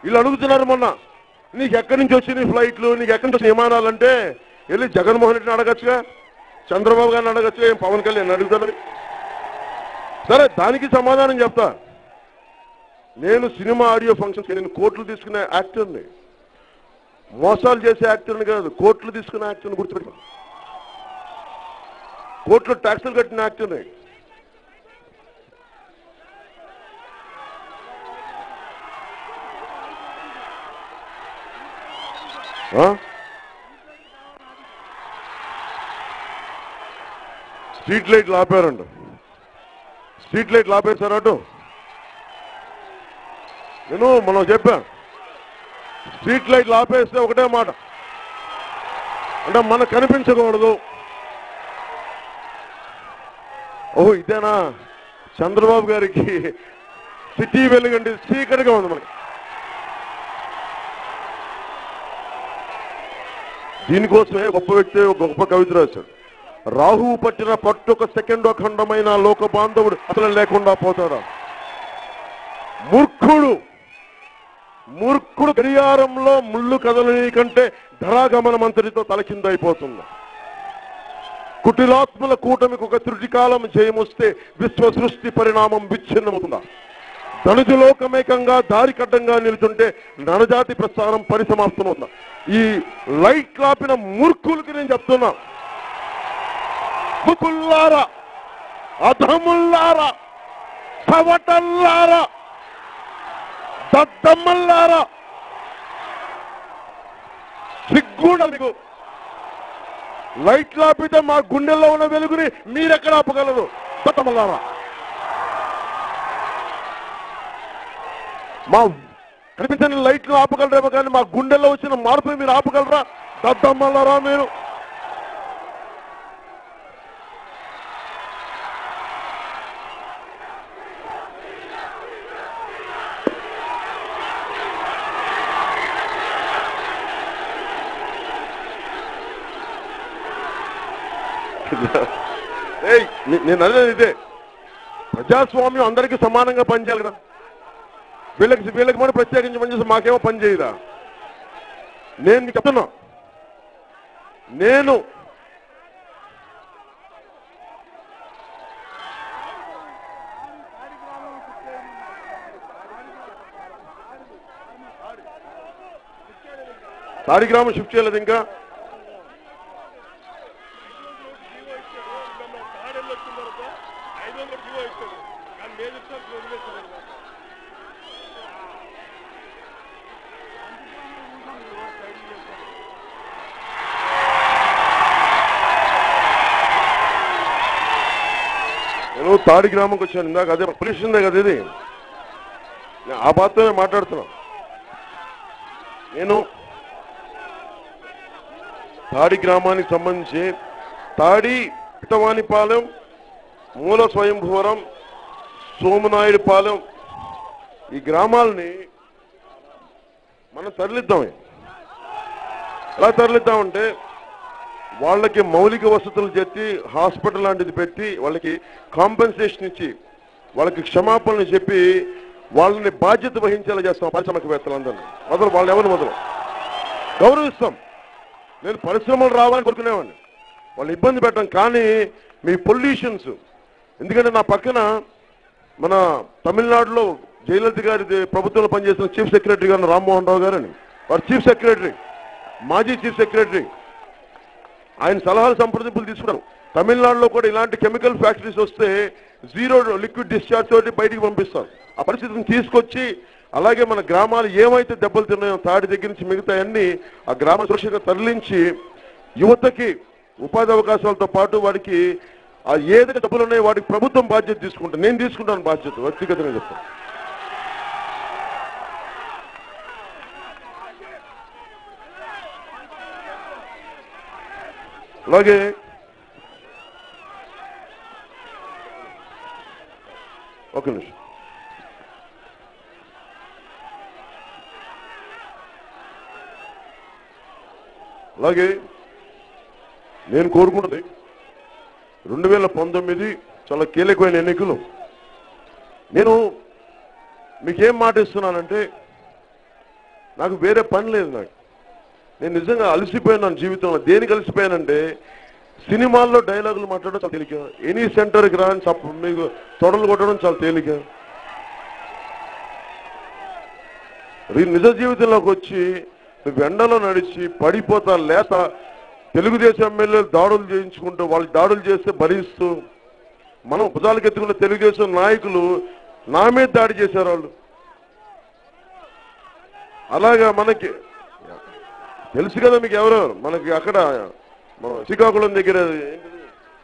వీళ్ళు అడుగుతున్నారు మొన్న నీకు ఎక్కడి నుంచి వచ్చినాయి ఫ్లైట్లు నీకు ఎక్కడి నుంచి వచ్చిన విమానాలు అంటే వెళ్ళి జగన్మోహన్ రెడ్డిని అడగచ్చుగా చంద్రబాబు గారిని అడగచ్చుగా ఏం పవన్ కళ్యాణ్ అడుగుతారు సరే దానికి సమాధానం చెప్తా నేను సినిమా ఆడియో ఫంక్షన్స్ నేను కోట్లు తీసుకునే యాక్టర్ని మోసాలు చేసే యాక్టర్ని కాదు కోట్లు తీసుకునే యాక్టర్ని గుర్తుపెట్టుకో కోట్లు ట్యాక్సులు కట్టిన యాక్టర్ని ఆ? స్ట్రీట్ లైట్లు ఆపారంట స్ట్రీట్ లైట్లు ఆపేశారు అటు నేను మనం చెప్పా స్ట్రీట్ లైట్లు ఆపేస్తే ఒకటే మాట అంటే మనకు కనిపించకూడదు ఓహో ఇదేనా చంద్రబాబు గారికి సిటీ వెలుగండి చీకటిగా ఉంది మనకి దీనికోసమే గొప్ప వ్యక్తి ఒక గొప్ప కవిత రాశాడు రాహువు పట్టిన పట్టొక సెకండ్ అఖండమైన లోక బాంధవుడు అసలు లేకుండా పోతాడా మూర్ఖుడు మూర్ఖుడు గడియారంలో ముళ్ళు కదలని కంటే ధరాగమనం అంతటితో తలకిందైపోతుంది కుటిలాత్మల కూటమికి ఒక త్రుటికాలం జయమొస్తే విశ్వ సృష్టి పరిణామం విచ్ఛిన్నమవుతుందా ధనుజు లోకమేకంగా దారి కడ్డంగా నిలుచుంటే నరజాతి ప్రస్థానం పరిసమాప్తమవుతుందా ఈ లైట్ లాపిన మూర్ఖులకి నేను చెప్తున్నా ముకుల్లారా అధముల్లారా చవటల్లారా దద్దమ్మల్లారా సిగ్గుండ మీకు లైట్ లాపితే మా గుండెల్లో ఉన్న వెలుగుని మీరెక్కడ ఆపగలరు దద్దమ్మల్లారా మా కనిపించని లైట్లు ఆపగలరేమో కానీ మా గుండెల్లో వచ్చిన మార్పుని మీరు ఆపగలరా దద్దమ్మల్లారా మీరు ఏయ్ నే- నేను అనేది ఇదే ప్రజాస్వామ్యం అందరికీ సమానంగా పనిచేయాలి కదా వీళ్ళకి వీళ్ళకి కూడా ప్రత్యేకించి పనిచేస్తే మాకేమో పని చేయదా నేను నీకు చెప్తున్నా నేను తాడి గ్రామం షిఫ్ట్ చేయలేదు ఇంకా నేను తాడి గ్రామంకి వచ్చాను ఇందాక అదే పొల్యూషన్ కదా ఇది నేను ఆ బాధతోనే మాట్లాడుతున్నా నేను తాడి గ్రామానికి సంబంధించి తాడి పితవానిపాలెం మూల స్వయంభూవరం సోమనాయుడుపాలెం ఈ గ్రామాలని మనం తరలిద్దామే ఎలా తరలిద్దామంటే వాళ్ళకి మౌలిక వసతులు చేసి హాస్పిటల్ లాంటిది పెట్టి వాళ్ళకి కాంపెన్సేషన్ ఇచ్చి వాళ్ళకి క్షమాపణలు చెప్పి వాళ్ళని బాధ్యత వహించేలా చేస్తాం పారిశ్రామికవేత్తలందరినీ మొదలు వాళ్ళు ఎవరు మొదలు గౌరవిస్తాం నేను పరిశ్రమలు రావాలని కోరుకునేవాడిని వాళ్ళు ఇబ్బంది పెట్టడం కానీ మీ పొల్యూషన్స్ ఎందుకంటే నా పక్కన మన తమిళనాడులో జయలలిత గారి ప్రభుత్వంలో పనిచేసిన చీఫ్ సెక్రటరీ గారు రామ్మోహన్ రావు గారని వారు చీఫ్ సెక్రటరీ మాజీ చీఫ్ సెక్రటరీ ఆయన సలహాలు సంప్రదింపులు తీసుకున్నారు తమిళనాడులో కూడా ఇలాంటి కెమికల్ ఫ్యాక్టరీస్ వస్తే జీరో లిక్విడ్ డిశ్చార్జ్ తోటి బయటికి పంపిస్తారు ఆ పరిస్థితిని తీసుకొచ్చి అలాగే మన గ్రామాలు ఏమైతే దెబ్బలు తిన్నాయో తాడి దగ్గర నుంచి మిగతా అన్ని ఆ గ్రామ సురక్షగా తరలించి యువతకి ఉపాధి అవకాశాలతో పాటు వాడికి ఆ ఏదైతే డబ్బులు ఉన్నాయో వాటికి ప్రభుత్వం బాధ్యత తీసుకుంటాను నేను తీసుకుంటాను బాధ్యత వ్యక్తిగతంగా చెప్తాను అలాగే ఒక నిమిషం అలాగే నేను కోరుకున్నది రెండు వేల పంతొమ్మిది చాలా కీలకమైన ఎన్నికలు నేను మీకేం మాట ఇస్తున్నానంటే నాకు వేరే పని లేదు నాకు నేను నిజంగా అలసిపోయాను నా జీవితంలో దేనికి అలసిపోయానంటే సినిమాల్లో డైలాగులు మాట్లాడడం చాలా తేలిక ఎనీ సెంటర్కి రా అని చెప్ప మీకు తొడలు కొట్టడం చాలా తేలిక రి- నిజ జీవితంలోకి వచ్చి నువ్వు ఎండలో నడిచి పడిపోతా లేత తెలుగుదేశం ఎమ్మెల్యేలు దాడులు చేయించుకుంటూ వాళ్ళు దాడులు చేస్తే భరిస్తూ మనం భుజాలకు ఎత్తుకున్న తెలుగుదేశం నాయకులు నా మీద దాడి చేశారు వాళ్ళు అలాగా మనకి తెలుసు కదా మీకు ఎవరెవరు మనకి అక్కడ మన శ్రీకాకుళం దగ్గర ఏంటిది?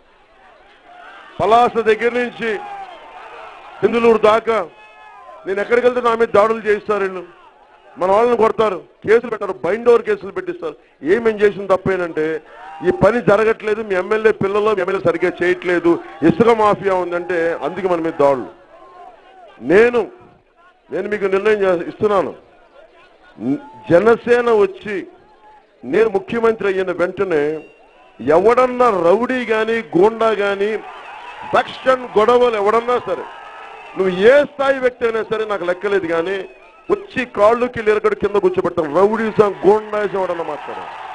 పలాస దగ్గర నుంచి సింధులూరు దాకా నేను ఎక్కడికి వెళ్తే నా మీద దాడులు చేయిస్తారు వీళ్ళు మన వాళ్ళని కొడతారు కేసులు పెట్టారు బైండ్ ఓవర్ కేసులు పెట్టిస్తారు ఏమేం చేసిన తప్పేనంటే ఈ పని జరగట్లేదు మీ ఎమ్మెల్యే పిల్లలు మీ ఎమ్మెల్యే సరిగ్గా చేయట్లేదు ఇసుక మాఫియా ఉందంటే అందుకే మన మీద దాడులు నేను నేను మీకు నిర్ణయం చే- ఇస్తున్నాను న- జనసేన వచ్చి నేను ముఖ్యమంత్రి అయిన వెంటనే ఎవడన్నా రౌడీ గాని గూండా గాని సెక్షన్ గొడవలు ఎవడన్నా సరే నువ్వు ఏ స్థాయి వ్యక్తి అయినా సరే నాకు లెక్కలేదు కానీ వచ్చి కాళ్ళుకి లేరగడు కింద కూర్చోబెట్టాను రౌడీసం గూండాసం ఎవడన్నా మాట్లాడాను